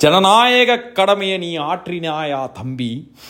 ஜனநாயக கடமையை நீ ஆற்றினாயா தம்பி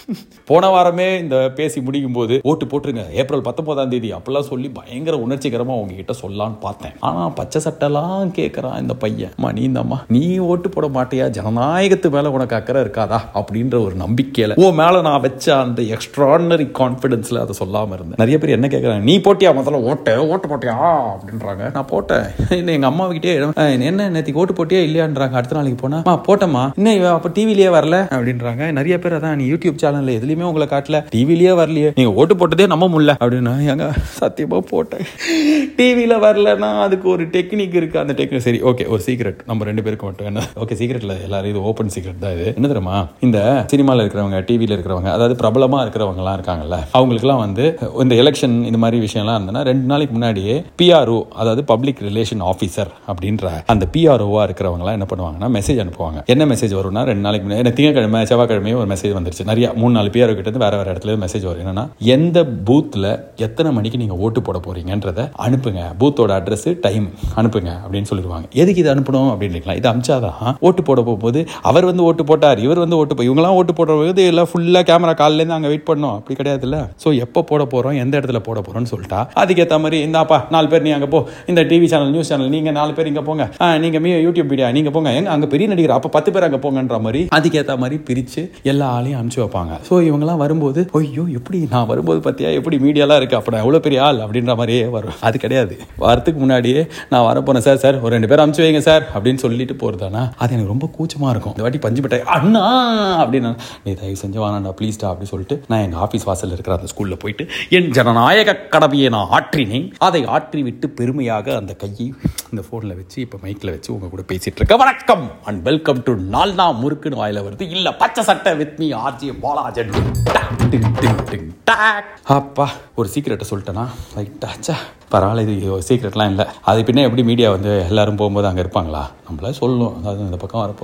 போன வாரமே இந்த பேசி முடிக்கும் போது ஓட்டு போட்டுருங்க ஏப்ரல் பத்தொன்பதாம் தேதி அப்படிலாம் சொல்லி பயங்கர உணர்ச்சிகரமா உங்ககிட்ட சொல்லலாம்னு பார்த்தேன் ஆனா பச்சை சட்டெல்லாம் கேட்கறான் இந்த பையன் அம்மா நீ இந்தம்மா நீ ஓட்டு போட மாட்டியா ஜனநாயகத்து மேல உனக்கு அக்கறை இருக்காதா அப்படின்ற ஒரு நம்பிக்கையில ஓ மேல நான் வச்ச அந்த எக்ஸ்ட்ரானரி கான்ஃபிடன்ஸ்ல அதை சொல்லாம இருந்தேன் நிறைய பேர் என்ன கேட்கறாங்க நீ போட்டியா முதல்ல ஓட்டு ஓட்டு போட்டியா அப்படின்றாங்க நான் போட்டேன் இன்னும் எங்க அம்மா கிட்டே என்ன நேற்றுக்கு ஓட்டு போட்டியா இல்லையான்றாங்க அடுத்த நாளைக்கு போனா "அம்மா, போட்டேம்மா இன்னும் இவ அப்ப டிவிலேயே வரல அப்படின்றாங்க நிறைய பேர் அதான் நீ யூடியூப் சேனல்ல எதுலயுமே உங்களை காட்டல டிவிலேயே வரலையே நீங்க ஓட்டு போட்டதே நம்ப முடியல அப்படின்னா எங்க சத்தியமா போட்டேன் டிவியில வரலன்னா அதுக்கு ஒரு டெக்னிக் இருக்கு அந்த டெக்னிக் சரி ஓகே ஒரு சீக்ரெட் நம்ம ரெண்டு பேருக்கு மட்டும் என்ன ஓகே சீக்ரெட்ல எல்லாரும் இது ஓப்பன் சீக்ரெட் தான் இது என்ன தெரியுமா இந்த சினிமால இருக்கிறவங்க டிவியில இருக்கிறவங்க அதாவது பிரபலமா இருக்கிறவங்க எல்லாம் இருக்காங்கல்ல அவங்களுக்குலாம் வந்து இந்த எலெக்ஷன் இந்த மாதிரி விஷயம்லாம் இருந்ததுன்னா ரெண்டு நாளைக்கு முன்னாடியே பிஆர்ஓ அதாவது பப்ளிக் ரிலேஷன் ஆஃபீஸர் அப்படின்ற அந்த பிஆர்ஓவா இருக்கிறவங்கலாம் என்ன பண்ணுவாங்கன்னா மெசேஜ் அனுப்புவாங்க என்ன மெசேஜ் வரும்னா ரெண்டு நாளைக்கு முன்னாடி எனக்கு திங்கக்கிழமை செவ்வாய்க்கிழமையும் ஒரு மெசேஜ் வந்துருச்சு நிறைய மூணு நாலு பிஆர்ஓ கிட்ட இருந்து வேற வேற இடத்துல மெசேஜ் வரும் என்னன்னா எந்த பூத்ல எத்தனை மணிக்கு நீங்க ஓட்டு போட போறீங்கன்றத அனுப்புங்க பூத்தோட அட்ரஸ் டைம் அனுப்புங்க அப்படின்னு சொல்லிடுவாங்க எதுக்கு இது அனுப்பணும் அப்படின்னு இருக்கலாம் இது அமிச்சாதான் ஓட்டு போட போகும்போது அவர் வந்து ஓட்டு போட்டார் இவர் வந்து ஓட்டு போ- இவங்கெல்லாம் ஓட்டு போடுறது எல்லாம் ஃபுல்லா கேமரா காலில இருந்து அங்க வெயிட் பண்ணோம் அப்படி கிடையாதுல்ல சோ எப்போ போட போறோம் எந்த இடத்துல போட போறோம்னு சொல்லிட்டா அதுக்கேற்ற மாதிரி இந்தாப்பா நாலு பேர் நீ அங்க போ இந்த டிவி சேனல் நியூஸ் சேனல் நீங்க நாலு பேர் இங்க போங்க ஆ, நீங்க மீ யூடியூப் மீடியா நீங்க போங்க எங்க அங்க பெரிய நடிகர் அப்ப பத்து பேர் அங்க போங்கன்ற மாதிரி அதுக்கேற்ற மாதிரி பிரிச்சு எல்லா ஆளையும் அனுப்பிச்சு வைப்பாங்க ஸோ இவங்கெல்லாம் வரும்போது ஐயோ எப்படி நான் வரும்போது பார்த்தியா எப்படி மீடியாலாம் இருக்கு அப்ப நான் எவ்வளோ பெரிய ஆள் அப்படின்ற மாதிரியே வரும் அது கிடையாது வரத்துக்கு முன்னாடியே நான் வர போனேன் சார் சார் ஒரு ரெண்டு பேர் அனுப்பிச்சு வைங்க சார் அப்படின்னு சொல்லிட்டு போறதானா அது எனக்கு ரொம்ப கூச்சமா இருக்கும் இந்த வாட்டி பஞ்சு மிட்டாய் அண்ணா அப்படின்னு நீ தயவு செஞ்சு வாங்கடா ப்ளீஸ்டா அப்படி சொல்லிட்டு நான் எங்க ஆஃபீஸ் வாசல்ல இருக்கிற அந்த ஸ்கூல்ல போயிட்டு என் ஜனநாயக கடமையை நான் ஆற்றினேன் அதை ஆற்றி விட்டு பெருமையாக அந்த கையை இந்த போன்ல வச்சு இப்ப மைக்ல வச்சு உங்க கூட பேசிட்டு இருக்க வணக்கம் அண்ட் வெல்கம் டு நால்னா முறுக்குன்னு வாயில வருது இல்ல பச்சை சட்டை வித் மீ ஆர்ஜி பாலாஜன் டக், டிங், டிங், டிங், டக். அப்பா ஒரு சீக்கிரட்டை சொல்லிட்டேனா ரைட்டா ச்சே பரவாயில்ல இது சீக்கிரட்லாம் இல்லை அது பின்ன எப்படி மீடியா வந்து எல்லாரும் போகும்போது அங்கே இருப்பாங்களா நம்மளே சொல்லணும் அதாவது இந்த பக்கம் வர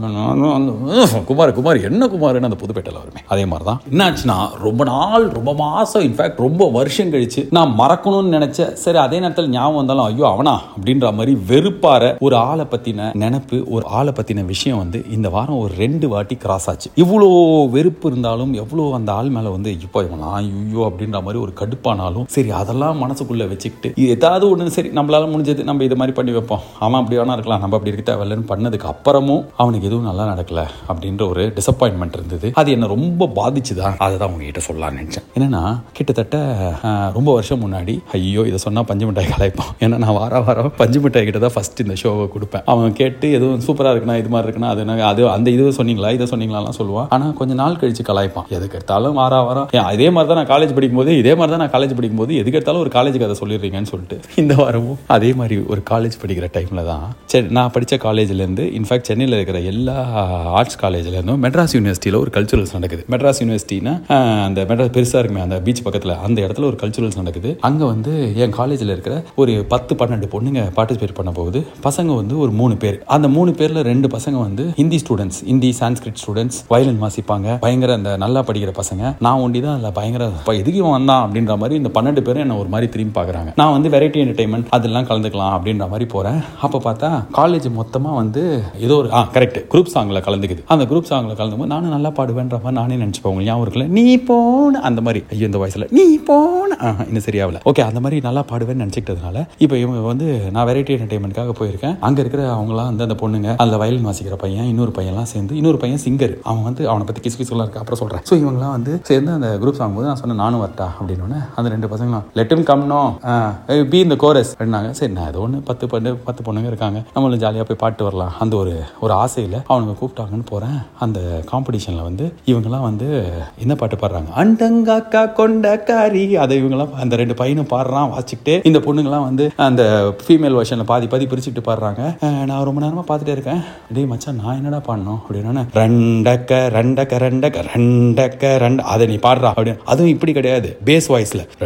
போகிறோம் குமார் குமார் என்ன குமார்னு அந்த புதுப்பேட்டையில் வருமே அதே மாதிரி தான் என்னாச்சுன்னா ரொம்ப நாள் ரொம்ப மாதம் இன்ஃபேக்ட் ரொம்ப வருஷம் கழிச்சு நான் மறக்கணும்னு நினச்சேன் சரி அதே நேரத்தில் ஞாபகம் வந்தாலும் ஐயோ அவனா அப்படின்ற மாதிரி வெறுப்பார ஒரு ஆளை பற்றின நினப்பு ஒரு ஆளை பற்றின விஷயம் வந்து இந்த வாரம் ஒரு ரெண்டு வாட்டி கிராஸ் ஆச்சு இவ்வளோ வெறுப்பு இருந்தாலும் எவ்வளோ அந்த ஆள் மேலே வந்து இப்போ இவனா ஐயோ அப்படின்ற மாதிரி ஒரு கடுப்பானாலும் சரி அதெல்லாம் மனசுக்குள்ளே வச்சுக்கிட்டு இது ஏதாவது ஒன்று சரி நம்மளால முடிஞ்சது நம்ம இது மாதிரி பண்ணி வைப்போம் அவன் அப்படி வேணா இருக்கலாம் நம்ம அப்படி இருக்க தேவையில்லைன்னு பண்ணதுக்கு அப்புறமும் அவனுக்கு எதுவும் நல்லா நடக்கல அப்படின்ற ஒரு டிசப்பாயின்மெண்ட் இருந்தது அது என்ன ரொம்ப பாதிச்சுதான் அதை தான் உங்ககிட்ட சொல்லலாம்னு நினைச்சேன் என்னன்னா கிட்டத்தட்ட ஆஹ், ரொம்ப வருஷம் முன்னாடி ஐயோ இதை சொன்னா பஞ்சு மிட்டாய் கலாய்ப்பான் ஏன்னா நான் வார வாரம் பஞ்சு மிட்டாய் கிட்ட தான் ஃபர்ஸ்ட் இந்த ஷோவை கொடுப்பேன் அவன் கேட்டு எதுவும் சூப்பரா இருக்குன்னா இது மாதிரி இருக்குன்னா அது என்ன அது அந்த இது சொன்னீங்களா இதை சொன்னீங்களாலாம் சொல்லுவான் ஆனா கொஞ்ச நாள் கழிச்சு கலாய்ப்பான் எதுக்கு எடுத்தாலும் வார வாரம் ஏன் இதே மாதிரி தான் நான் காலேஜ் படிக்கும்போது இதே மாதிரி தான் நான் காலேஜ் படிக்கும்போது எதுக்கு எடுத்தாலும் ஒரு காலேஜ் கதை சொல்லிடுறீங்கன்னு சொல்லிட்டு இந்த வாரமும் அதே மாதிரி ஒரு காலேஜ் படிக்கிற டைம்ல தான் சரி நான் படித்த காலேஜ்லேருந்து இன்ஃபேக்ட் சென்னையில் இருக்கிற எல்லா ஆர்ட்ஸ் காலேஜ்லேருந்தும் மெட்ராஸ் யூனிவர்சிட்டியில் ஒரு கல்ச்சுரல்ஸ் நடக்குது மெட்ராஸ் யூனிவர்சிட்டினா ஆஹ், அந்த மெட்ராஸ் பெருசாக இருக்குமே அந்த பீச் பக்கத்தில் அந்த இடத்துல ஒரு கல்ச்சுரல்ஸ் நடக்குது அங்கே வந்து என் காலேஜில் இருக்கிற ஒரு பத்து பன்னெண்டு பொண்ணுங்க பார்ட்டிசிபேட் பண்ண போகுது பசங்க வந்து ஒரு மூணு பேர் அந்த மூணு பேரில் ரெண்டு பசங்க வந்து Hindi students Hindi Sanskrit students violin வாசிப்பாங்க பயங்கர அந்த நல்லா படிக்கிற பசங்க நான் ஒண்டி தான் அதில் பயங்கர "அப்பா, எதுக்கு இவன் வந்தான் அப்படின்ற மாதிரி இந்த பன்னெண்டு பேரும் என்ன ஒரு மாதிரி திரும்பி பார்க்குறாங்க நான் வந்து வெரைட்டி என்டர்டைன்மெண்ட் அதெல்லாம் கலந்துக்கலாம் அப்படின்ற மாதிரி போகிறேன் அப்போ பார்த்தா காலேஜ் மொத்தமாக வந்து ஏதோ ஒரு ஆ கரெக்ட் குரூப் சாங்கில் கலந்துக்குது அந்த குரூப் சாங்கில் கலந்துக்கும் நானும் நல்லா பாடுவேன்ற மாதிரி நானே நினச்சிப்பேன் உங்களுக்கு ஞாபகம் இருக்குல்ல நீ போன அந்த மாதிரி ஐயோ இந்த வயசில் நீ போன ஆ, இன்னும் சரியாகல ஓகே அந்த மாதிரி நல்லா பாடுவேன்னு நினச்சிக்கிட்டதுனால இப்போ இவங்க வந்து நான் வெரைட்டி என்டர்டைன்மெண்ட்காக போயிருக்கேன் அங்கே இருக்கிற அவங்களாம் வந்து அந்த பொண்ணுங்க அந்த வயலின் வாசிக்கிற பையன் இன்னொரு பையன்லாம் சேர்ந்து இன்னொரு பையன் சிங்கர் அவன் வந்து அவனை பற்றி கிசு கிசுலாம் இருக்கு அப்புறம் சொல்கிறேன் ஸோ இவங்கலாம் வந்து சேர்ந்து அந்த குரூப் சாங் போது நான் சொன்னேன் நானும் வரட்டா அப்படின்னு அந்த ரெண்டு பசங்களும் லெட்டும் கம்னோ பி இந்த கோரஸ் அப்படின்னாங்க சரி நான் ஏதோ ஒன்று பத்து பண்ணு பத்து பொண்ணுங்க இருக்காங்க நம்மளும் ஜாலியாக போய் பாட்டு வரலாம் அந்த ஒரு ஒரு ஆசையில் அவனுங்க கூப்பிட்டாங்கன்னு போகிறேன் அந்த காம்படிஷனில் வந்து இவங்கெல்லாம் வந்து என்ன பாட்டு பாடுறாங்க அண்டங்காக்கா கொண்டக்காரி அதை இவங்கெல்லாம் அந்த ரெண்டு பையனும் பாடுறான் வாசிச்சுக்கிட்டு இந்த பொண்ணுங்கெல்லாம் வந்து அந்த ஃபீமேல் வெர்ஷனில் பாதி பாதி பிரிச்சுக்கிட்டு பாடுறாங்க அஹ் நான் ரொம்ப நேரமாக பார்த்துட்டே இருக்கேன் டேய் மச்சான் நான் என்னடா பாடணும் அப்படின்னா ரெண்டக்க ரெண்டக்க ரெண்டக்க ரெண்டக்க ரெண்ட அதை நீ பாடுறா அப்படின்னு அதுவும் இப்படி கிடையாது பேஸ் வாய்ஸில் ரெண்டக்க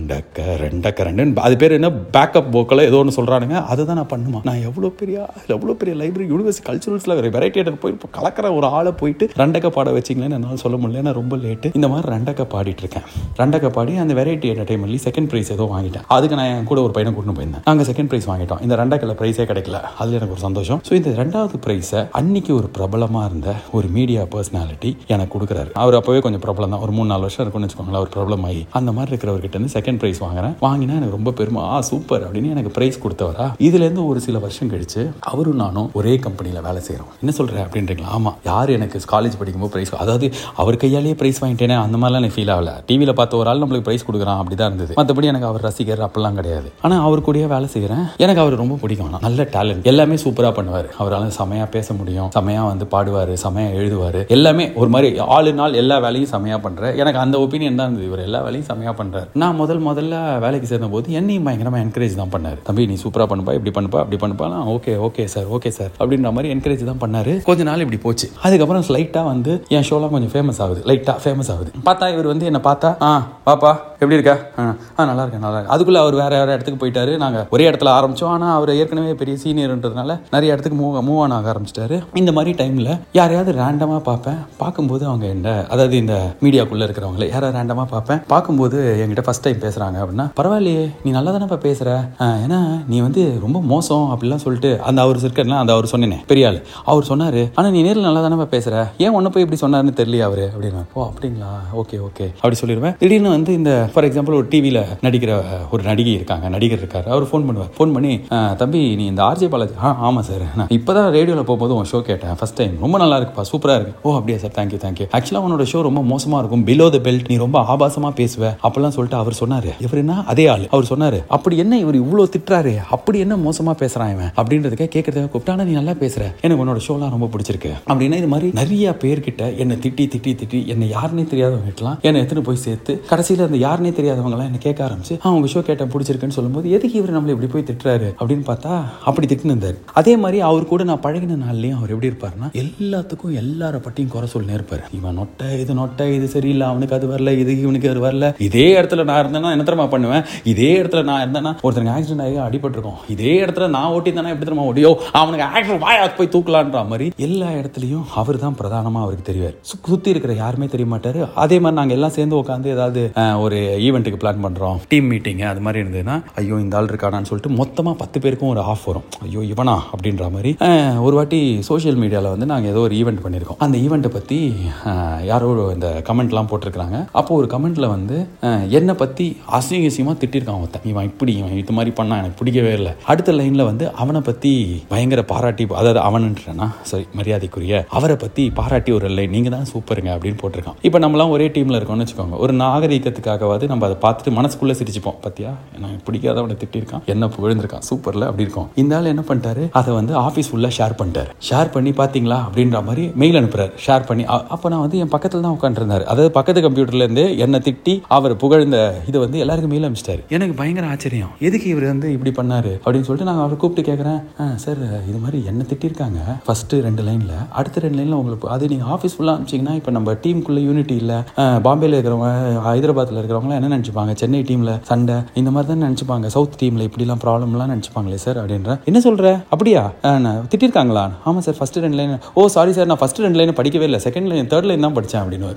ரெண்டக்க ரெண்டக்க ரெண்டு அது பேர் என்ன பேக்கப் போக்கில் ஏதோ ஒன்று சொல்கிறானுங்க அதை தான் நான் பண்ணுமா நான் எவ்வளோ பெரிய அதில் எவ்வளோ பெரிய லைப்ரரி யூனிவர்சிட்டி கல்ச்சுரல்ஸில் வெரைட்டி தேட்டர் போய் இப்போ கலக்கிற ஒரு ஆளை போயிட்டு ரெண்டக்க பாட வச்சிங்களேன்னு என்னால் சொல்ல முடியல நான் ரொம்ப லேட்டு இந்த மாதிரி ரெண்டக்க பாடிட்டு இருக்கேன் ரெண்டக்க பாடி அந்த வெரைட்டி என்டர்டைன்மெண்ட்லி செகண்ட் ப்ரைஸ் ஏதோ வாங்கிட்டேன் அதுக்கு நான் என் கூட ஒரு பையனை கூட்டு போயிருந்தேன் நாங்கள் செகண்ட் ப்ரைஸ் வாங்கிட்டோம் இந்த ரெண்டக்கில் ப்ரைஸே கிடைக்கல அதில் எனக்கு ஒரு சந்தோஷம் ஸோ இந்த ரெண்டாவது ப்ரைஸை அன்னைக்கு ஒரு பிரபலமாக இருந்த ஒரு மீடியா பர்சனாலிட்டி எனக்கு கொடுக்குறாரு அவர் அப்போவே கொஞ்சம் பிரபலம் தான் ஒரு மூணு நாலு வருஷம் இருக்கும்னு வச்சுக்கோங்களேன் ஒரு பிரபலம் ஆகி அந்த மாதிரி இருக்கிறவர்கிட்ட இருந்து செகண்ட் ப்ரைஸ் வாங்குறேன் வாங்கினா எனக்கு ரொம்ப பெருமை ஆ சூப்பர் அப்படின்னு எனக்கு ப்ரைஸ் கொடுத்தவரா இதுலேருந்து ஒரு சில வருஷம் கழிச்சு அவரும் நானும் ஒரே கம்பெனியில் வேலை செய்கிறோம் என்ன சொல்கிறேன் அப்படின்றீங்களா ஆமாம் யார் எனக்கு காலேஜ் படிக்கும்போது ப்ரைஸ் அதாவது அவர் கையாலேயே ப்ரைஸ் வாங்கிட்டேனே அந்த மாதிரிலாம் எனக்கு ஃபீல் ஆகல டிவியில் பார்த்த ஒரு ஆள் நம்மளுக்கு ப்ரைஸ் கொடுக்குறான் அப்படி தான் இருந்தது மற்றபடி எனக்கு அவர் ரசிகர் அப்படிலாம் கிடையாது ஆனால் அவர் கூடயே வேலை செய்கிறேன் எனக்கு அவர் ரொம்ப பிடிக்கும் ஆனா. நல்ல டேலண்ட் எல்லாமே சூப்பராக பண்ணுவார் அவரால் செமையாக பேச முடியும் செமையாக வந்து பாடுவார் செமையாக எழுதுவார் எல்லாமே ஒரு மாதிரி ஆளு நாள் எல்லா வேலையும் செமையாக பண்ணுறாரு எனக்கு அந்த ஒப்பீனியன் தான் இருந்தது இவர் எல்லா வேலையும் செமையாக பண்ணுறாரு நான் முதல் முதல்ல வேலைக்கு சேர்ந்த போது என்னையும் பயங்கரமாக என்கரேஜ் தான் பண்ணார் தம்பி நீ சூப்பராக பண்ணுப்பா இப்படி பண்ணுப்பா அப்படி பண்ணுப்பா okay okay sir okay sir அப்படின்ற மாதிரி என்கரேஜ் தான் பண்ணாரு கொஞ்ச நாள் இப்படி போச்சு அதுக்கப்புறம் லைட்டாக வந்து என் ஷோலாம் கொஞ்சம் ஃபேமஸ் ஆகுது லைட்டாக ஃபேமஸ் ஆகுது பார்த்தா இவர் வந்து என்னை பார்த்தா ஆ பாப்பா எப்படி இருக்கா ஆ ஆ, நல்லா இருக்கேன் நல்லா இருக்கேன் அதுக்குள்ளே அவர் வேற வேற இடத்துக்கு போயிட்டாரு நாங்கள் ஒரே இடத்துல ஆரம்பிச்சோம் ஆனால் அவர் ஏற்கனவே பெரிய சீனியர்ன்றதுனால நிறைய இடத்துக்கு மூவ் மூவ் ஆன் ஆக ஆரம்பிச்சிட்டாரு இந்த மாதிரி டைமில் யாரையாவது ரேண்டமாக பார்ப்பேன் பார்க்கும்போது அவங்க என்ன அதாவது இந்த மீடியாக்குள்ளே இருக்கிறவங்கள யாரை ரேண்டமாக பார்ப்பேன் பார்க்கும்போது என்கிட்ட ஃபர்ஸ்ட் டைம் பேசுகிறாங்க அப்படின்னா பரவாயில்லையே நீ நல்லா தானேப்பா பேசுகிற ஏன்னா நீ வந்து ரொம்ப மோசம் அப்படிலாம் சொல்லிட்டு அந்த அவர் இருக்கலாம் அந்த அவர் சொன்னேனே பெரிய ஆள் அவர் சொன்னார் ஆனால் நீ நேரில் நல்லா தானேப்பா பேசுகிற ஏன் ஒன்று போய் இப்படி சொன்னாருன்னு தெரியல அவர் அப்படின்னு ஓ அப்படிங்களா ஓகே ஓகே அப்படி சொல்லிடுவேன் திடீர்னு வந்து இந்த ஃபார் எக்ஸாம்பிள் ஒரு டிவியில் நடிக்கிற ஒரு நடிகை இருக்காங்க நடிகர் இருக்காரு அவர் ஃபோன் பண்ணுவார் ஃபோன் பண்ணி "அஹ், தம்பி நீ இந்த ஆர்ஜே பாலாஜி ஆ ஆமாம் சார் நான் இப்போ தான் ரேடியோவில் போகும்போது உன் ஷோ கேட்டேன் ஃபர்ஸ்ட் டைம் ரொம்ப நல்லா இருக்குப்பா சூப்பராக இருக்கு ஓ அப்படியா சார் தேங்க்யூ தேங்க்யூ ஆக்சுவலாக உன்னோட ஷோ ரொம்ப மோசமாக இருக்கும் பிலோ த பெல்ட் நீ ரொம்ப ஆபாசமாக பேசுவ அப்பெல்லாம் சொல்லிட்டு அவர் சொன்னார் இவர் என்ன அதே ஆள் அவர் சொன்னார் அப்படி என்ன இவர் இவ்வளோ திட்டுறாரு அப்படி என்ன மோசமாக பேசுகிறான் இவன் அப்படின்றதுக்கே கேட்கறதுக்காக கூப்பிட்டானா நீ நல்லா பேசுற எனக்கு உன்னோட ஷோலாம் ரொம்ப பிடிச்சிருக்கு அப்படின்னா இது மாதிரி நிறைய பேர்கிட்ட என்னை திட்டி திட்டி திட்டி என்னை யாருன்னே தெரியாதவங்கலாம் என்னை எடுத்துன்னு போய் சேர்த்து கடைசியில் அந்த யாருனே தெரியாதவங்களாம் என்ன கேட்க ஆரம்பிச்சு ஆ உங்க ஷோ கேட்டேன் பிடிச்சிருக்குன்னு சொல்லும்போது எதுக்கு இவர் நம்மளை இப்படி போய் திட்டுறாரு அப்படின்னு பார்த்தா அப்படி திட்டுன்னு இருந்தார் அதே மாதிரி அவர் கூட நான் பழகின நாள்லயும் அவர் எப்படி இருப்பாருன்னா எல்லாத்துக்கும் எல்லார பற்றியும் குறை சொல்லி இருப்பார் இவன் நொட்டை இது நொட்டை இது சரியில்லை அவனுக்கு அது வரல இது இவனுக்கு அது வரல இதே இடத்துல நான் இருந்தேன்னா என்ன தெரியுமா பண்ணுவேன் இதே இடத்துல நான் இருந்தேன்னா ஒருத்தருக்கு ஆக்சிடென்ட் ஆகி அடிபட்டிருக்கோம் இதே இடத்துல நான் ஓட்டி தானே எப்படி தெரியுமா ஓடியோ அவனுக்கு ஆக்சிடென்ட் வாயா போய் தூக்கலான்ற மாதிரி எல்லா இடத்துலையும் அவர் தான் பிரதானமாக அவருக்கு தெரிவார் சு- சுத்தி இருக்கிற யாருமே தெரிய மாட்டாரு அதே மாதிரி நாங்கள் எல்லாம் சேர்ந்து உட்காந்து ஏதாவது அஹ், ஒரு ஈவெண்ட்டுக்கு பிளான் பண்ணுறோம் டீம் மீட்டிங் அது மாதிரி இருந்ததுன்னா ஐயோ இந்த ஆள் இருக்கானான்னு சொல்லிட்டு மொத்தமாக பத்து பேருக்கும் ஒரு ஆஃப் வரும் ஐயோ இவனா அப்படின்ற மாதிரி அஹ், ஒரு வாட்டி சோஷியல் மீடியாவில் வந்து நாங்கள் ஏதோ ஒரு ஈவெண்ட் பண்ணியிருக்கோம் அந்த ஈவெண்ட்டை பற்றி யாரோ இந்த கமெண்ட்லாம் போட்டிருக்கிறாங்க அப்போ ஒரு கமெண்ட்ல வந்து அஹ், என்னை பற்றி அசிங்க அசிங்கமாக திட்டிருக்கான் ஒருத்தன் இவன் இப்படி இவன் இது மாதிரி பண்ணா எனக்கு பிடிக்கவே இல்லை அடுத்த லைனில் வந்து அவனை பற்றி பயங்கர பாராட்டி அதாவது அவனுன்றனா சரி மரியாதைக்குரிய அவரை பற்றி பாராட்டி ஒரு லைன் நீங்கள் தான் சூப்பருங்க அப்படின்னு போட்டிருக்கான் இப்போ நம்மலாம் ஒரே டீமில் இருக்கோம்னு வச்சுக்கோங்க ஒரு நாகரீகத்துக்காகவாது நம்ம அதை பார்த்துட்டு மனசுக்குள்ளே சிரிச்சுப்போம் பார்த்தியா எனக்கு பிடிக்காதவனை திட்டிருக்கான் என்ன புகழ்ந்திருக்கான் சூப்பரில் அப்படி இருக்கும் இந்த ஆள் என்ன பண்ணிட்டாரு அதை வந்து ஆஃபீஸ் ஃபுல்லாக ஷேர் பண்ணிட்டாரு ஷேர் பண்ணி பார்த்தீங்களா அப்படின்ற மாதிரி மெயில் அனுப்புறாரு ஷேர் பண்ணி அ- அப்போ நான் வந்து என் பக்கத்தில் தான் உட்காந்துருந்தாரு அதாவது பக்கத்து கம்ப்யூட்டர்ல இருந்து என்னை திட்டி அவர் புகழ்ந்த இது வந்து எல்லாருக்கும் மெயில் அனுப்பிச்சிட்டாரு எனக்கு பயங்கர ஆச்சரியம் எதுக்கு இவர் வந்து இப்படி பண்ணாரு அப்படின்னு சொல்லிட்டு நான் அவரை கூப்பிட்டு கேட்குறேன் சார் இது மாதிரி என்ன திட்டிருக்காங்க ஃபர்ஸ்ட் ரெண்டு லைன்ல அடுத்த ரெண்டு லைன்ல உங்களுக்கு அது நீங்க ஆஃபீஸ் ஃபுல்லாக அனுப்பிச்சிங்கன்னா இப்போ நம்ம டீமுக்குள்ள யூனிட்டி இல்லை பாம்பேல இருக்கிறவங்க ஹைதராபாத்தில் இருக்கிறவங்க என்ன நினச்சிப்பாங்க சென்னை டீம்ல சண்டை இந்த மாதிரி தான் நினச்சிப்பாங்க சவுத் டீம்ல இப்படிலாம் ப்ராப்ளம்லாம் நினச்சிப்பாங்களே சார் அப்படின்ற என்ன சொல்ற அப்படியா அஹ், நான் திட்டிருக்காங்களா ஆமாம் சார் ஃபர்ஸ்ட் ரெண்டு லைன் ஓ சாரி சார் நான் ஃபர்ஸ்ட் ரெண்டு லைன் படிக்கவே இல்லை செகண்ட் லைன் தேர்ட் லைன் தான் படித்தேன் அப்படின்னு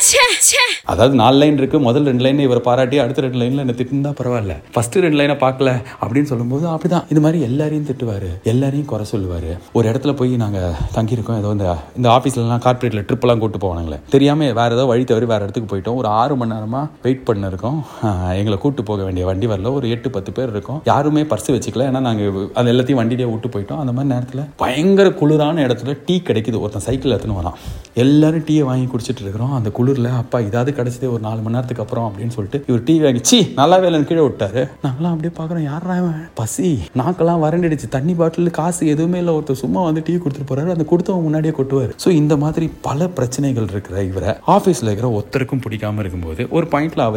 அதாவது நாலு லைன் இருக்கு முதல் ரெண்டு லைன் இவர் பாராட்டி அடுத்த ரெண்டு லைன்ல என்ன திட்டுந்தா பரவாயில்ல ஃபர்ஸ்ட் ரெண்டு லைனை பார்க்கல அப்படின்னு சொல்லும்போது அப்படிதான் இது மாதிரி எல்லாரையும் திட்டுவாரு எல்லாரையும் குறை சொல்லுவாரு ஒரு இடத்துல போய் நாங்க தங்கியிருக்கோம் ஏதோ இந்த இந்த ஆஃபீஸ்லலாம் கார்பரேட்ல ட்ரிப் எல்லாம் கூட்டு போவானுங்களே தெரியாம வேற ஏதோ வழி தவறி வேற இடத்துக்கு போயிட்டோம் ஒரு ஆறு மணி நேரமா வெயிட் பண்ணிருக்கோம் ஆஹ், எங்களை கூட்டு போக வேண்டிய வண்டி வரல ஒரு எட்டு பத்து பேர் இருக்கோம் யாருமே பர்ஸ் வச்சுக்கல ஏன்னா நாங்க அது எல்லாத்தையும் வண்டியிலே விட்டு போயிட்டோம் அந்த மாதிரி நேரத்துல பயங்கர குளிரான இடத்துல டீ கிடைக்குது ஒருத்தன் சைக்கிள் எடுத்துன்னு வரான் எல்லாரும் டீயை வாங்கி குடிச்சிட்டு இருக்கிறோம் அந்த குளிர்ல அப்பா இதாவது கிடைச்சதே ஒரு நாலு மணி நேரத்துக்கு அப்புறம் அப்படின்னு சொல்லிட்டு இவர் டீ வாங்கி சி நல்லாவே இல்லைன்னு கீழே விட்டாரு நாங்களாம் அப்படியே பார்க்குறோம் யாரா இவன் பசி நாக்கெல்லாம் வறண்டிடுச்சு தண்ணி பாட்டில் காசு எதுவுமே இல்லை ஒருத்தர் சும்மா வந்து டீ கொடுத்துட்டு போறாரு அந்த கொடுத்தவங்க முன்னாடியே கொட்டுவார் ஸோ இந்த மாதிரி பல பிரச்சனைகள் இருக்கிற இவரை ஆஃபீஸில் இருக்கிற ஒருத்தருக்கும் பிடிக்காம இருக்கும்போது ஒரு பாயிண்ட்ல அவர்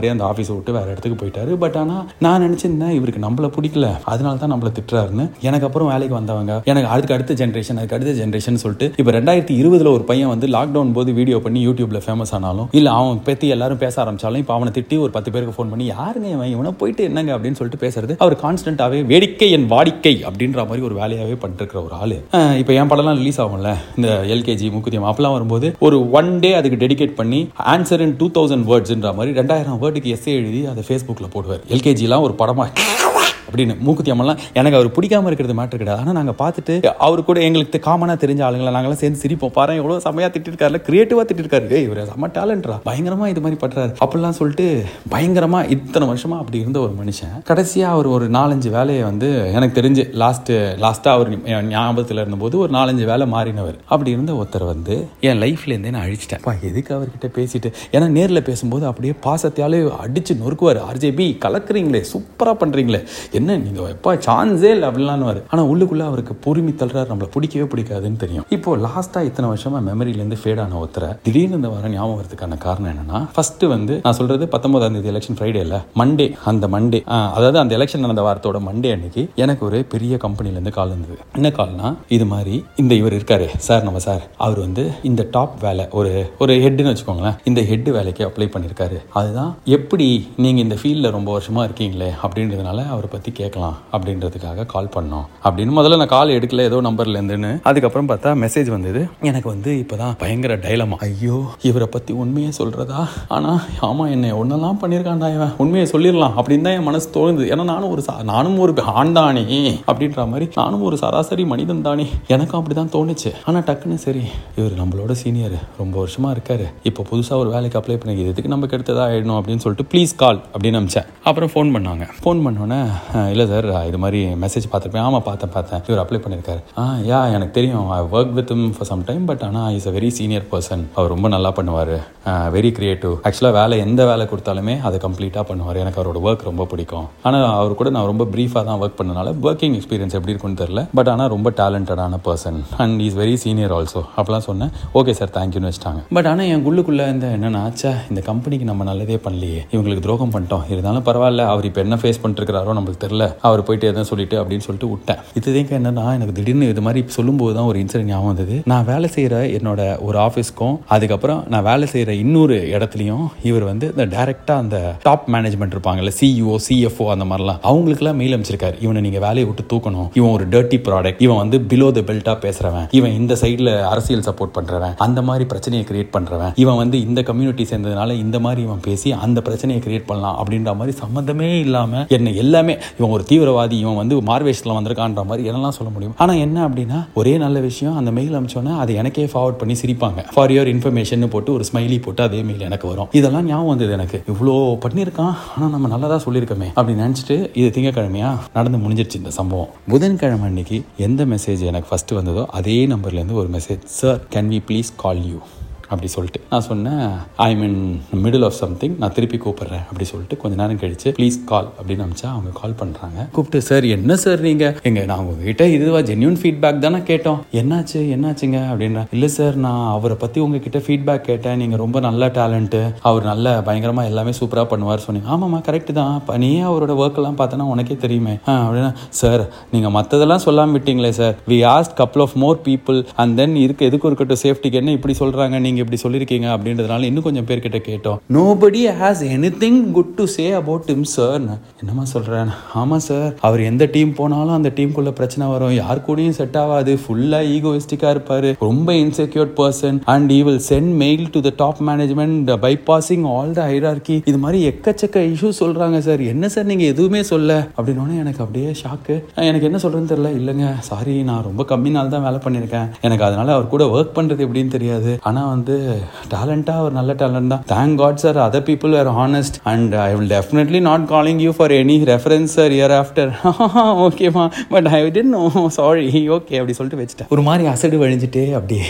அவரே அந்த ஆஃபீஸை விட்டு வேற இடத்துக்கு போயிட்டாரு பட் ஆனால் நான் நினச்சிருந்தேன் இவருக்கு நம்மள பிடிக்கல அதனால தான் நம்மள திட்டுறாருன்னு எனக்கு அப்புறம் வேலைக்கு வந்தவங்க எனக்கு அதுக்கு அடுத்த ஜென்ரேஷன் அதுக்கு அடுத்த ஜென்ரேஷன் சொல்லிட்டு இப்போ ரெண்டாயிரத்தி இருபதுல ஒரு பையன் வந்து லாக்டவுன் போது வீடியோ பண்ணி யூடியூப்ல ஃபேமஸ் ஆனாலும் இல்லை அவன் பற்றி எல்லாரும் பேச ஆரம்பிச்சாலும் இப்போ அவனை திட்டி ஒரு பத்து பேருக்கு ஃபோன் பண்ணி யாருங்க இவன் இவனை போயிட்டு என்னங்க அப்படின்னு சொல்லிட்டு பேசுறது அவர் கான்ஸ்டன்டாகவே வேடிக்கை என் வாடிக்கை அப்படின்ற மாதிரி ஒரு வேலையாகவே பண்ணிட்டு இருக்கிற ஒரு ஆளு அஹ் இப்போ என் படம்லாம் ரிலீஸ் ஆகும்ல இந்த எல்கேஜி முக்குத்தியம் அப்பெல்லாம் வரும்போது ஒரு ஒன் டே அதுக்கு டெடிகேட் பண்ணி ஆன்சர் இன் டூ தௌசண்ட் வேர்ட்ஸ்ன்ற மாதிரி ரெண்டாயிரம் வேர்டுக்கு எஸ்ஏ எழுதி அதை ஃபேஸ்புக்கில் போடுவார் எல்கேஜிலாம் ஒரு படமா அப்படின்னு மூக்குத்தி அம்மன்லாம் எனக்கு அவர் பிடிக்காம இருக்கிறது மேட்டர் கிடையாது ஆனால் நாங்கள் பார்த்துட்டு அவர் கூட எங்களுக்கு காமனாக தெரிஞ்ச ஆளுங்களை நாங்களாம் சேர்ந்து சிரிப்போம் பாரு எவ்வளோ செம்மையாக திட்டிருக்காருல கிரியேட்டிவாக திட்டிருக்காரு ஏய் இவர் செம்ம டேலண்ட்ரா பயங்கரமாக இது மாதிரி பண்ணுறாரு அப்படிலாம் சொல்லிட்டு பயங்கரமாக இத்தனை வருஷமா அப்படி இருந்த ஒரு மனுஷன் கடைசியாக அவர் ஒரு நாலஞ்சு வேலையை வந்து எனக்கு தெரிஞ்சு லாஸ்ட்டு லாஸ்ட்டாக அவர் என் ஞாபகத்தில் இருந்தபோது ஒரு நாலஞ்சு வேலை மாறினவர் அப்படி இருந்த ஒருத்தர் வந்து என் லைஃப்லேருந்தே நான் அழிச்சிட்டேன் பா, எதுக்கு அவர்கிட்ட பேசிட்டு ஏன்னா நேரில் பேசும்போது அப்படியே பாசத்தையாலே அடிச்சு நொறுக்குவார் ஆர்ஜேபி கலக்குறீங்களே சூப்பராக பண்ணுறீங்களே என்ன நீங்கள் எப்பா சான்ஸே இல்லை அப்படிலாம் ஆனால் உள்ளுக்குள்ளே அவருக்கு பொறுமி தள்ளுறாரு நம்மளை பிடிக்கவே பிடிக்காதுன்னு தெரியும் இப்போ லாஸ்ட்டாக இத்தனை வருஷமா மெமரியிலேருந்து ஃபேட் ஆன ஒருத்தரை திடீர்னு இந்த வர ஞாபகம் வரதுக்கான காரணம் என்னன்னா ஃபர்ஸ்ட் வந்து நான் சொல்றது பத்தொன்பதாம் தேதி எலெக்ஷன் ஃப்ரைடே இல்ல மண்டே அந்த மண்டே அதாவது அந்த எலெக்ஷன் நடந்த வாரத்தோட மண்டே அன்னைக்கு எனக்கு ஒரு பெரிய கம்பெனிலேருந்து கால் இருந்தது என்ன கால்னா இது மாதிரி இந்த இவர் இருக்காரு சார் நம்ம சார் அவர் வந்து இந்த டாப் வேலை ஒரு ஒரு ஹெட்னு வச்சுக்கோங்களேன் இந்த ஹெட் வேலைக்கு அப்ளை பண்ணியிருக்காரு அதுதான் எப்படி நீங்க இந்த ஃபீல்டில் ரொம்ப வருஷமா இருக்கீங்களே அப்படின்றதுனால அவரை பத்தி கேட்கலாம் அப்படின்றதுக்காக கால் பண்ணோம் அப்படின்னு முதல்ல நான் கால் எடுக்கல ஏதோ நம்பர்ல இருந்துன்னு அதுக்கப்புறம் பார்த்தா மெசேஜ் வந்தது எனக்கு வந்து இப்பதான் பயங்கர டைலமா ஐயோ இவரை பத்தி உண்மையை சொல்றதா ஆனா ஆமா என்னை ஒன்னெல்லாம் பண்ணியிருக்கான்டா இவன் உண்மையை சொல்லிடலாம் அப்படின்னு தான் என் மனசு தோணுது ஏன்னா நானும் ஒரு சா- நானும் ஒரு ஆண் தானே அப்படின்ற மாதிரி நானும் ஒரு சராசரி மனிதன் தானே எனக்கும் அப்படிதான் தோணுச்சு ஆனா டக்குன்னு சரி இவர் நம்மளோட சீனியர் ரொம்ப வருஷமா இருக்காரு இப்போ புதுசா ஒரு வேலைக்கு அப்ளை பண்ணி இதுக்கு நம்ம கெடுத்ததா ஆயிடணும் அப்படின்னு சொல்லிட்டு ப்ளீஸ் கால் அப்படின்னு அமிச்சேன் அப்புறம் ஃபோன் பண்ணாங்க ஃபோன் பண்ணோன்னே இல்லை சார் இது மாதிரி மெசேஜ் பார்த்துருப்பேன் ஆமாம் பார்த்தேன் பார்த்தேன் இவர் அப்ளை பண்ணியிருக்காரு ஆ யா எனக்கு தெரியும் I work with for some time but ஆனால் is a very senior person அவர் ரொம்ப நல்லா பண்ணுவார் வெரி கிரியேட்டிவ் ஆக்சுவலாக வேலை எந்த வேலை கொடுத்தாலுமே அதை கம்ப்ளீட்டாக பண்ணுவார் எனக்கு அவரோட ஒர்க் ரொம்ப பிடிக்கும் ஆனால் அவர் கூட நான் ரொம்ப ப்ரீஃபாக தான் ஒர்க் பண்ணனால ஒர்க்கிங் எக்ஸ்பீரியன்ஸ் எப்படி இருக்குன்னு தெரியல பட் ஆனால் ரொம்ப டேலண்டடான person and is very senior also அப்பலாம் சொன்னேன் ஓகே சார் தேங்க்யூன்னு வச்சிட்டாங்க பட் ஆனால் என் உள்ளுக்குள்ளே இந்த என்னன்னா ச்சே இந்த கம்பெனிக்கு நம்ம நல்லதே பண்ணலையே இவங்களுக்கு துரோகம் பண்ணிட்டோம் இருந்தாலும் பரவாயில்ல அவர் இப்போ என்ன ஃபேஸ் பண்ணிருக்கிறாரோ நம்மளுக்கு தெரியல அவர் போயிட்டு எதுவும் சொல்லிட்டு அப்படின்னு சொல்லிட்டு விட்டேன் இதுதான் என்னன்னா எனக்கு திடீர்னு இது மாதிரி சொல்லும்போது தான் ஒரு இன்சிடென்ட் ஞாபகம் வந்தது நான் வேலை செய்கிற என்னோட ஒரு ஆஃபீஸ்க்கும் அதுக்கப்புறம் நான் வேலை செய்கிற இன்னொரு இடத்துலையும் இவர் வந்து இந்த டைரெக்டாக அந்த டாப் மேனேஜ்மெண்ட் இருப்பாங்கல்ல சிஇஓ சிஎஃப்ஓ அந்த மாதிரிலாம் அவங்களுக்குலாம் மெயில் அமைச்சிருக்காரு இவனை நீங்கள் வேலையை விட்டு தூக்கணும் இவன் ஒரு டர்ட்டி ப்ராடக்ட் இவன் வந்து பிலோ த பெல்ட்டாக பேசுகிறவன் இவன் இந்த சைடில் அரசியல் சப்போர்ட் பண்ணுறவன் அந்த மாதிரி பிரச்சனையை கிரியேட் பண்ணுறவன் இவன் வந்து இந்த கம்யூனிட்டி சேர்ந்ததுனால இந்த மாதிரி இவன் பேசி அந்த பிரச்சனையை கிரியேட் பண்ணலாம் அப்படின்ற மாதிரி சம்மந்தமே இல்லாமல் என்ன எல்லாமே இவன் ஒரு தீவிரவாதி இவன் வந்து மார்வேஷத்தில் வந்திருக்கான்ற மாதிரி என்னெல்லாம் சொல்ல முடியும் ஆனால் என்ன அப்படின்னா ஒரே நல்ல விஷயம் அந்த மெயில் அமிச்சோன்னே அதை எனக்கே ஃபார்வர்ட் பண்ணி சிரிப்பாங்க ஃபார் யுவர் இன்ஃபர்மேஷன் போட்டு ஒரு ஸ்மைலி போட்டு அதே மெயில் எனக்கு வரும் இதெல்லாம் ஞாபகம் வந்தது எனக்கு இவ்வளோ பண்ணியிருக்கான் ஆனால் நம்ம நல்லதா சொல்லியிருக்கோமே அப்படி நினச்சிட்டு இது திங்கக்கிழமையா நடந்து முடிஞ்சிருச்சு இந்த சம்பவம் புதன்கிழமை அன்னைக்கு எந்த மெசேஜ் எனக்கு ஃபர்ஸ்ட் வந்ததோ அதே நம்பர்லேருந்து ஒரு message sir can we please call you அப்படி சொல்லிட்டு நான் சொன்னேன் I mean middle of something நான் திருப்பி கூப்பிடுறேன் அப்படி சொல்லிட்டு கொஞ்ச நேரம் கழிச்சு ப்ளீஸ் கால் அப்படின்னு அமிச்சா அவங்க கால் பண்ணுறாங்க கூப்பிட்டு சார் என்ன சார் நீங்கள் எங்க நான் உங்ககிட்ட இதுவா ஜென்யூன் ஃபீட்பேக் தானே கேட்டோம் என்னாச்சு என்னாச்சுங்க அப்படின்னா இல்லை சார் நான் அவரை பற்றி உங்ககிட்ட ஃபீட்பேக் கேட்டேன் நீங்கள் ரொம்ப நல்ல டேலண்ட்டு அவர் நல்ல பயங்கரமாக எல்லாமே சூப்பராக பண்ணுவார் சொன்னீங்க ஆமாம்மா கரெக்ட் தான் அப்ப நீயே அவரோட ஒர்க்கெல்லாம் பார்த்தோன்னா உனக்கே தெரியுமே ஆ அப்படின்னா சார் நீங்கள் மற்றதெல்லாம் சொல்லாமல் விட்டீங்களே sir we asked couple of more people and then இதுக்கு எதுக்கு இருக்கட்டும் சேஃப்டிக்கு என்ன இப்படி சொல்கிறாங்க நீங்கள் இப்படி சொல்லியிருக்கீங்க அப்படின்றதுனால இன்னும் கொஞ்சம் பேர்கிட்ட கேட்டோம் nobody has anything good to say about him sir என்னம்மா சொல்கிறேன் ஆமாம் சார் அவர் எந்த டீம் போனாலும் அந்த டீமுக்குள்ள பிரச்சனை வரும் யார் கூடயும் செட் ஆகாது ஃபுல்லாக ஈகோயிஸ்டிக்காக இருப்பார் ரொம்ப insecure person and he will send mail to the top management bypassing all the hierarchy இது மாதிரி எக்கச்சக்க இஷ்யூஸ் சொல்கிறாங்க சார் என்ன சார் நீங்கள் எதுவுமே சொல்ல அப்படின்னோடனே எனக்கு அப்படியே ஷாக்கு எனக்கு என்ன சொல்கிறேன்னு தெரியல இல்லைங்க சாரி நான் ரொம்ப கம்மி நாள் தான் வேலை பண்ணியிருக்கேன் எனக்கு அதனால அவர் கூட ஒர்க் பண்ணுறது எப்படின்னு தெரியாது ஆனால் வந்து டேலண்டாக ஒரு நல்ல டேலண்ட் தான் thank God sir other people are honest and I will definitely not calling you for any reference sir year after ஓகேம்மா but I didn't know sorry okay அப்படி சொல்லிட்டு வச்சுட்டேன் ஒரு மாதிரி அசடு வழிஞ்சிட்டே அப்படியே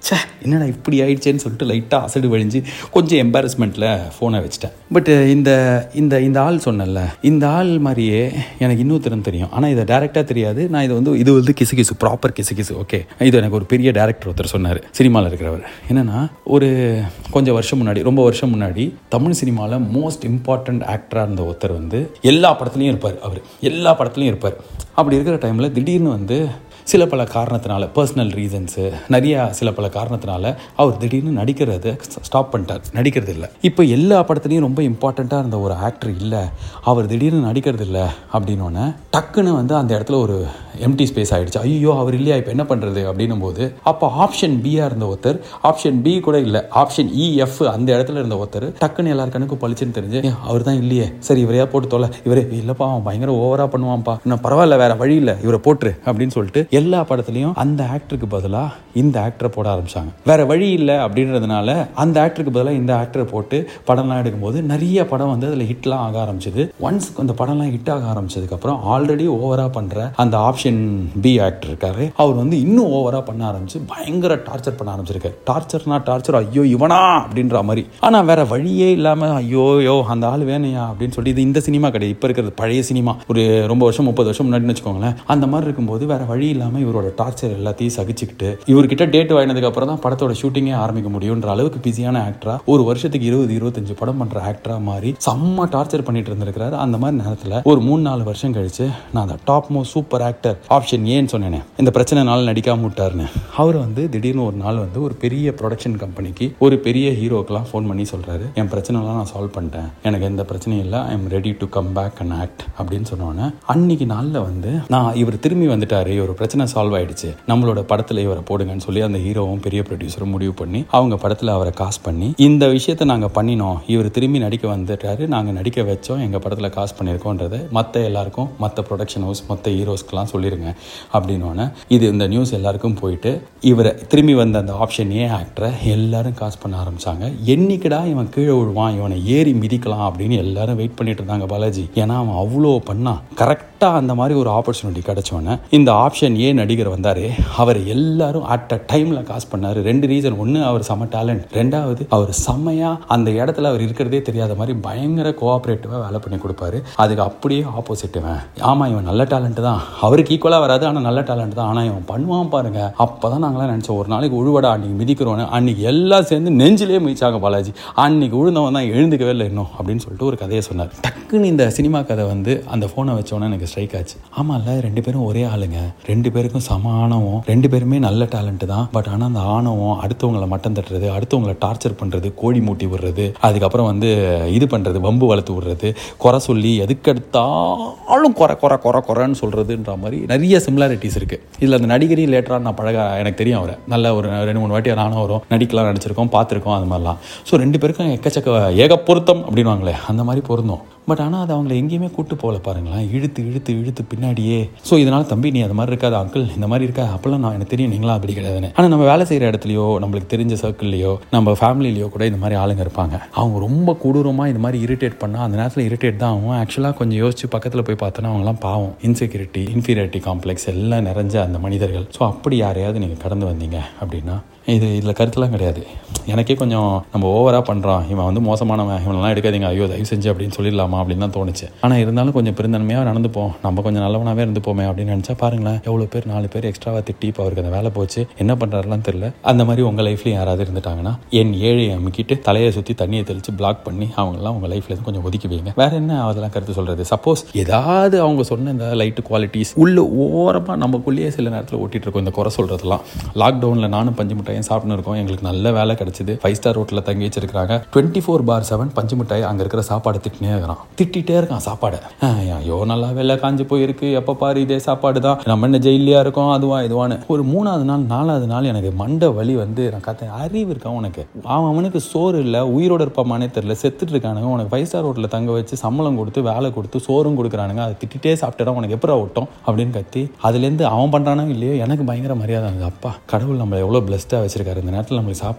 ச்சே என்னடா இப்படி ஆயிடுச்சேன்னு சொல்லிட்டு லைட்டாக அசடு வழிஞ்சு கொஞ்சம் எம்பாரஸ்மெண்ட்டில் ஃபோனை வச்சுட்டேன் பட் இந்த இந்த இந்த ஆள் சொன்னல இந்த ஆள் மாதிரியே எனக்கு இன்னொருத்தரம் தெரியும் ஆனால் இதை டேரெக்டாக தெரியாது நான் இதை வந்து இது வந்து கிசு கிசு ப்ராப்பர் கிசு கிசு ஓகே இது எனக்கு ஒரு பெரிய டேரக்டர் ஒருத்தர் சொன்னார் சினிமாவில் இருக்கிறவர் என்னன்னா ஒரு கொஞ்சம் வருஷம் முன்னாடி ரொம்ப வருஷம் முன்னாடி தமிழ் சினிமாவில் மோஸ்ட் இம்பார்ட்டண்ட் ஆக்டராக இருந்த ஒருத்தர் வந்து எல்லா படத்துலையும் இருப்பார் அவர் எல்லா படத்துலையும் இருப்பார் அப்படி இருக்கிற டைமில் திடீர்னு வந்து சில பல காரணத்தினால பர்சனல் ரீசன்ஸு நிறைய சில பல காரணத்தினால அவர் திடீர்னு நடிக்கிறத ஸ்டாப் பண்ணிட்டார் நடிக்கிறது இல்லை இப்போ எல்லா படத்துலையும் ரொம்ப இம்பார்ட்டண்ட்டாக இருந்த ஒரு ஆக்டர் இல்லை அவர் திடீர்னு நடிக்கிறது இல்லை அப்படின்னோடனே டக்குன்னு வந்து அந்த இடத்துல ஒரு எம்டி ஸ்பேஸ் ஆயிடுச்சு ஐயோ அவர் இல்லையா இப்போ என்ன பண்ணுறது அப்படின்னும் போது அப்போ ஆப்ஷன் பியாக இருந்த ஒருத்தர் ஆப்ஷன் பி கூட இல்லை ஆப்ஷன் இஎஃப் அந்த இடத்துல இருந்த ஒருத்தர் டக்குன்னு எல்லார் கணக்கும் பளிச்சுன்னு தெரிஞ்சு அவர் தான் இல்லையே சரி இவரையா போட்டு தொலை இவரே இல்லைப்பா அவன் பயங்கர ஓவராக பண்ணுவான்ப்பா நான் பரவாயில்ல வேற வழி இல்லை இவரை போட்டுரு அப்படின்னு சொல்லிட்டு எல்லா படத்துலையும் அந்த ஆக்டருக்கு பதிலாக இந்த ஆக்டரை போட ஆரம்பிச்சாங்க வேற வழி இல்லை அப்படின்றதுனால அந்த ஆக்டருக்கு பதிலாக இந்த ஆக்டரை போட்டு படம்லாம் எடுக்கும்போது நிறைய படம் வந்து அதில் ஹிட்லாம் ஆக ஆரம்பிச்சது ஒன்ஸ் அந்த படம்லாம் ஹிட் ஆக ஆரம்பிச்சதுக்கப்புறம் ஆல்ரெடி ஓவராக பண்ணுற அந்த ஆப்ஷன் பி ஆக்டர் இருக்காரு அவர் வந்து இன்னும் ஓவராக பண்ண ஆரம்பிச்சு பயங்கர டார்ச்சர் பண்ண ஆரம்பிச்சிருக்காரு டார்ச்சர்னா டார்ச்சர் ஐயோ இவனா அப்படின்ற மாதிரி ஆனால் வேற வழியே இல்லாமல் ஐயோ யோ அந்த ஆள் வேணையா அப்படின்னு சொல்லி இது இந்த சினிமா கிடையாது இப்போ இருக்கிறது பழைய சினிமா ஒரு ரொம்ப வருஷம் முப்பது வருஷம் முன்னாடின்னு வச்சுக்கோங்களேன் அந்த மாதிரி இருக்கும்போது வேற வழி இல்லாமல் இவரோட டார்ச்சர் எல்லாத்தையும் சகிச்சுக்கிட்டு இவர்கிட்ட டேட் வாங்கினதுக்கு அப்புறம் தான் படத்தோட ஷூட்டிங்கே ஆரம்பிக்க முடியுன்ற அளவுக்கு பிஸியான ஆக்டரா ஒரு வருஷத்துக்கு இருபது இருபத்தஞ்சு படம் பண்ற ஆக்டரா மாதிரி செம்ம டார்ச்சர் பண்ணிட்டு இருந்திருக்கிறாரு அந்த மாதிரி நேரத்தில் ஒரு மூணு நாலு வருஷம் கழிச்சு நான் அந்த டாப் மோ சூப்பர் ஆக்டர் ஆப்ஷன் ஏன்னு சொன்னேனே இந்த பிரச்சனைனால நடிக்காம விட்டாருன்னு அவர் வந்து திடீர்னு ஒரு நாள் வந்து ஒரு பெரிய ப்ரொடக்ஷன் கம்பெனிக்கு ஒரு பெரிய ஹீரோக்கெல்லாம் ஃபோன் பண்ணி சொல்றாரு என் பிரச்சனைலாம் நான் சால்வ் பண்ணிட்டேன் எனக்கு எந்த பிரச்சனையும் இல்லை I am ready to come back and act அப்படின்னு சொன்னோன்னே அன்னைக்கு நாளில் வந்து நான் இவர் திரும்பி வந்துட்டாரு இவர் பிரச்சனை சால்வ் ஆயிடுச்சு நம்மளோட படத்தில் இவரை போடுங்கன்னு சொல்லி அந்த ஹீரோவும் பெரிய ப்ரொடியூசரும் முடிவு பண்ணி அவங்க படத்தில் அவரை காசு பண்ணி இந்த விஷயத்தை நாங்கள் பண்ணினோம் இவர் திரும்பி நடிக்க வந்துட்டாரு நாங்கள் நடிக்க வச்சோம் எங்கள் படத்தில் காசு பண்ணியிருக்கோன்றதை மற்ற எல்லாருக்கும் மற்ற ப்ரொடக்ஷன் ஹவுஸ் மற்ற ஹீரோஸ்க்கெலாம் சொல்லிடுங்க அப்படின்னோடனே இது இந்த நியூஸ் எல்லாருக்கும் போயிட்டு இவரை திரும்பி வந்த அந்த ஆப்ஷன் ஏ ஆக்டரை எல்லாரும் காசு பண்ண ஆரம்பிச்சாங்க என்னைக்குடா இவன் கீழே விழுவான் இவனை ஏறி மிதிக்கலாம் அப்படின்னு எல்லாரும் வெயிட் பண்ணிட்டு இருந்தாங்க பாலாஜி ஏன்னா அவன் அவ்வளோ பண்ணான் கரெக்டாக அந்த மாதிரி ஒரு ஆப்பர்ச்சுனிட்டி கிடைச்சோன்னே இந்த ஆப்ஷன் ஏ நடிகர் வந்தார் அவர் எல்லாரும் அட் அ டைமில் காசு பண்ணார் ரெண்டு ரீசன் ஒன்று அவர் செம டேலண்ட் ரெண்டாவது அவர் செம்மையாக அந்த இடத்துல அவர் இருக்கிறதே தெரியாத மாதிரி பயங்கர கோஆப்ரேட்டிவாக வேலை பண்ணி கொடுப்பாரு அதுக்கு அப்படியே ஆப்போசிட் இவன் ஆமாம் இவன் நல்ல டேலண்ட் தான் அவருக்கு ஈக்குவலாக வராது ஆனால் நல்ல டேலண்ட் தான் ஆனால் இவன் பண்ணுவான் பாருங்க அப்போ தான் நாங்களாம் நினச்சோம் ஒரு நாளைக்கு உழுவடா அன்னைக்கு மிதிக்கிறோன்னு அன்னைக்கு எல்லாம் சேர்ந்து நெஞ்சிலே மிதிச்சாங்க பாலாஜி அன்னைக்கு உழுந்தவன் தான் எழுந்துக்கவே இல்லை இன்னும் அப்படின்னு சொல்லிட்டு ஒரு கதையை சொன்னார் டக்குன்னு இந்த சினிமா கதை வந்து அந்த ஃபோனை வச்சோன்னே எனக்கு ஸ்ட்ரைக் ஆச்சு ஆமாம்ல ரெண்டு பேரும் ஒரே ஆளுங்க ரெண்டு பேருக்கும் சம ஆணவம் ரெண்டு பேருமே நல்ல டேலண்ட் தான் பட் ஆனால் அந்த ஆணவம் அடுத்தவங்களை மட்டம் தட்டுறது அடுத்தவங்களை டார்ச்சர் பண்ணுறது கோழி மூட்டி விடுறது அதுக்கப்புறம் வந்து இது பண்ணுறது வம்பு வளர்த்து விடுறது குறை சொல்லி எதுக்கெடுத்தாலும் குறை குறை குறை குறைன்னு சொல்கிறதுன்ற மாதிரி நிறைய சிமிலாரிட்டிஸ் இருக்குது இதில் அந்த நடிகரையும் லேட்டராக நான் பழக எனக்கு தெரியும் அவரை நல்ல ஒரு ரெண்டு மூணு வாட்டி நானும் வரும் நடிக்கலாம் நடிச்சிருக்கோம் பார்த்துருக்கோம் அது மாதிரிலாம் ஸோ ரெண்டு பேருக்கும் எக்கச்சக்க ஏக பொருத்தம் அப்படின்வாங்களே அந்த மாதிரி பொருந்தோம் பட் ஆனால் அது அவங்கள எங்கேயுமே கூட்டு போகல பாருங்களேன் இழுத்து இழுத்து இழுத்து பின்னாடியே ஸோ இதனால் தம்பி நீ அது மாதிரி இருக்காது அங்கிள் இந்த மாதிரி இருக்கா அப்போல்லாம் நான் எனக்கு தெரியும் நீங்களாம் அப்படி கிடையாதுன்னு ஆனால் நம்ம வேலை செய்கிற இடத்துலையோ நம்மளுக்கு தெரிஞ்ச சர்க்கிள்லையோ நம்ம ஃபேமிலிலையோ கூட இந்த மாதிரி ஆளுங்க இருப்பாங்க அவங்க ரொம்ப கொடூரமாக இந்த மாதிரி இரிட்டேட் பண்ணால் அந்த நேரத்தில் இரிட்டேட் தான் ஆகும் ஆக்சுவலாக கொஞ்சம் யோசிச்சு பக்கத்தில் போய் பார்த்தோன்னா அவங்களாம் பாவம் இன்செக்யூரிட்டி இன்ஃபீரியாரிட்டி காம்ப்ளெக்ஸ் எல்லாம் நிறைஞ்ச அந்த மனிதர்கள் ஸோ அப்படி யாரையாவது நீங்கள் கடந்து வந்தீங்க அப்படின்னா இது இதில் கருத்துலாம் கிடையாது எனக்கே கொஞ்சம் நம்ம ஓவராக பண்ணுறோம் இவன் வந்து மோசமானவன் இவனெல்லாம் எடுக்காதீங்க ஐயோ தயவு செஞ்சு அப்படின்னு சொல்லிடலாமா அப்படின்னு தான் தோணுச்சு ஆனால் இருந்தாலும் கொஞ்சம் பெருந்தன்மையாக நடந்துப்போம் நம்ம கொஞ்சம் நல்லவனாகவே இருந்துப்போமே அப்படின்னு நினச்சா பாருங்களேன் எவ்வளோ பேர் நாலு பேர் எக்ஸ்ட்ராவாக திட்டி இப்போ அவருக்கு அந்த வேலை போச்சு என்ன பண்ணுறாருலாம் தெரியல அந்த மாதிரி உங்கள் லைஃப்லையும் யாராவது இருந்துட்டாங்கன்னா என் ஏழையை அமுக்கிட்டு தலையை சுற்றி தண்ணியை தெளித்து பிளாக் பண்ணி அவங்கெல்லாம் உங்கள் லைஃப்லேருந்து கொஞ்சம் ஒதுக்கி வைங்க வேற என்ன அதெல்லாம் கருத்து சொல்கிறது சப்போஸ் ஏதாவது அவங்க சொன்ன இந்த லைட்டு குவாலிட்டிஸ் உள்ள ஓரமாக நமக்குள்ளேயே சில நேரத்தில் ஓட்டிகிட்டு இருக்கோம் இந்த குறை சொல்கிறதுலாம் லாக்டவுனில் நானும் பஞ்சு மிட்டாயும் சாப்பிட்டு இருக்கோம் எங்களுக்கு நல்ல வேலை கிடைச்சிது ஃபைவ் ஸ்டார் ஹோட்டலில் தங்கி வச்சிருக்காங்க டுவெண்ட்டி ஃபோர் பார் செவன் பஞ்சு மிட்டாய் அங்கே இருக்கிற சாப்பாடு திட்டினே இருக்கிறான் திட்டிகிட்டே இருக்கான் சாப்பாடை ஐயோ நல்லா வெள்ளை காஞ்சு போயிருக்கு எப்போ பாரு இதே சாப்பாடு தான் நம்ம என்ன ஜெயிலியா இருக்கோம் அதுவா இதுவான்னு ஒரு மூணாவது நாள் நாலாவது நாள் எனக்கு மண்டை வலி வந்து நான் கத்தேன் அறிவு இருக்கான் உனக்கு அவன் அவனுக்கு சோறு இல்லை உயிரோட இருப்பாமானே தெரியல செத்துட்டு இருக்கானுங்க உனக்கு ஃபைவ் ஸ்டார் ஹோட்டலில் தங்க வச்சு சம்பளம் கொடுத்து வேலை கொடுத்து சோறும் கொடுக்குறானுங்க அதை திட்டிகிட்டே சாப்பிட்டா உனக்கு எப்படா ஓட்டும் அப்படின்னு கத்தி அதுலேருந்து அவன் பண்ணுறானோ இல்லையோ எனக்கு பயங்கர மரியாதை இருந்தது அப்பா கடவுள் நம்மளை எவ்வளோ பிளஸ்டாக வச்சிருக்காரு இந்த நேரத்தில் நம்மளுக்கு சாப்பாடு இருக்கு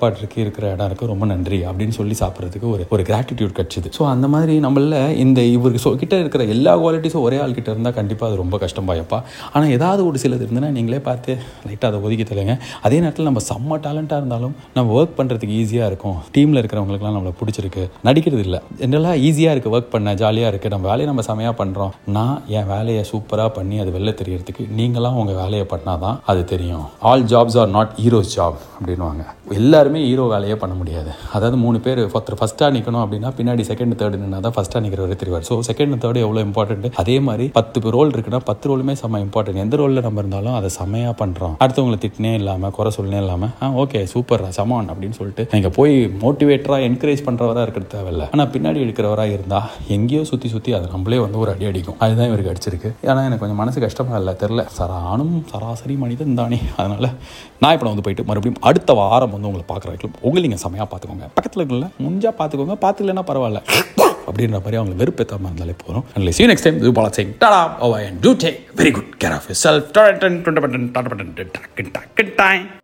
இருக்கிற இடம் இருக்கு ரொம்ப நன்றி அப்படின்னு சொல்லி சாப்பிட்றதுக்கு ஒரு ஒரு கிராட்டிடியூட் கிடச்சிது ஸோ அந்த மாதிரி நம்மள இந்த இவருக்கு சொ- கிட்ட இருக்கிற எல்லா குவாலிட்டிஸும் ஒரே ஆள் கிட்ட இருந்தால் கண்டிப்பாக அது ரொம்ப கஷ்டம் பாயப்பா ஆனால் ஏதாவது ஒரு சிலது இருந்ததுன்னா நீங்களே பார்த்து லைட்டாக அதை ஒதுக்கி தருங்க அதே நேரத்தில் நம்ம செம்ம டேலண்ட்டாக இருந்தாலும் நம்ம ஒர்க் பண்ணுறதுக்கு ஈஸியாக இருக்கும் டீமில் இருக்கிறவங்களுக்குலாம் நம்மளை பிடிச்சிருக்கு நடிக்கிறது இல்லை ஜென்ரலாக ஈஸியாக இருக்குது ஒர்க் பண்ண ஜாலியாக இருக்குது நம்ம வேலையை நம்ம செமையாக பண்ணுறோம் நான் என் வேலையை சூப்பராக பண்ணி அது வெளில தெரியறதுக்கு நீங்களாம் உங்கள் வேலையை பண்ணால் தான் அது தெரியும் all jobs are not heroes job அப்படின்வாங்க எல்லாருமே ஹீரோ வேலையே பண்ண முடியாது அதாவது மூணு பேர் ஒருத்தர் ஃபஸ்ட்டாக நிற்கணும் அப்படின்னா பின்னாடி செகண்ட் தேர்டு நின்னா தான் ஃபஸ்ட்டாக நிற்கிறவரை தெரிவார் ஸோ செகண்ட் தேர்டு எவ்வளோ இம்பார்ட்டன்ட் அதே மாதிரி பத்து ரோல் இருக்குன்னா பத்து ரோலுமே செம்ம இம்பார்ட்டன்ட் எந்த ரோலில் நம்ம இருந்தாலும் அதை செம்மையாக பண்ணுறோம் அடுத்தவங்களை திட்டினே இல்லாமல் குறை சொல்லனே இல்லாமல் ஆ ஓகே சூப்பர் சமான் அப்படின்னு சொல்லிட்டு நீங்கள் போய் மோட்டிவேட்டராக என்கரேஜ் பண்ணுறவராக இருக்கிறது தேவையில்ல ஆனால் பின்னாடி இருக்கிறவராக இருந்தால் எங்கேயோ சுற்றி சுற்றி அது நம்மளே வந்து ஒரு அடி அடிக்கும் அதுதான் இவருக்கு அடிச்சிருக்கு ஏன்னா எனக்கு கொஞ்சம் மனசு கஷ்டமாக இல்லை தெரில சரானும் சராசரி மனிதன் தானே அதனால் நான் இப்போ வந்து போயிட்டு மறுபடியும் அடுத்த வாரம் வந்து உங்களை பார்க்குற வரைக்கும் உங்களை நீங்கள் செமையாக பார்த்துக்கோங்க பக்கத்தில் இருக்கல முடிஞ்சா பார்த்துக்கோங்க பார்த்துக்கலன்னா பரவாயில்ல அப்படின்ற மாதிரி அவங்களை வெறுப்பேற்றாமல் இருந்தாலே போகிறோம் அண்ட் சி நெக்ஸ்ட் டைம் இது பாலா சிங் டாடா oh and do take very good care of yourself டாடா டாடா டாடா டாடா டாடா டாடா டாடா டாடா டாடா